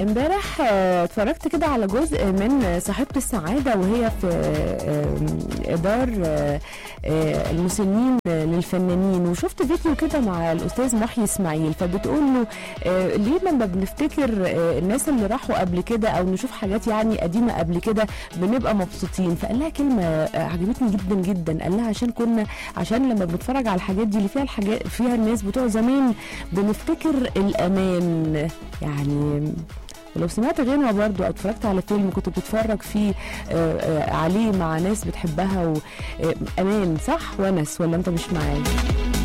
امبارح آه، اتفرجت كده على جزء من صاحبة السعادة وهي في آه، دار آه، آه، المسنين للفنانين وشفت فيديو كده مع الأستاذ محيي إسماعيل فبتقول له آه، ليه لما بنفتكر آه، الناس اللي راحوا قبل كده أو نشوف حاجات يعني قديمة قبل كده بنبقى مبسوطين فقال لها كلمة آه، عجبتني جدا جدا قال لها عشان كنا عشان لما بنتفرج على الحاجات دي اللي فيها الحاجات فيها الناس بتوع زمان بنفتكر الأمان يعني ولو سمعت غنوة برضو او اتفرجت على فيلم كنت بتتفرج فيه آه، آه، عليه مع ناس بتحبها و- آه، امان صح ونس ولا انت مش معايا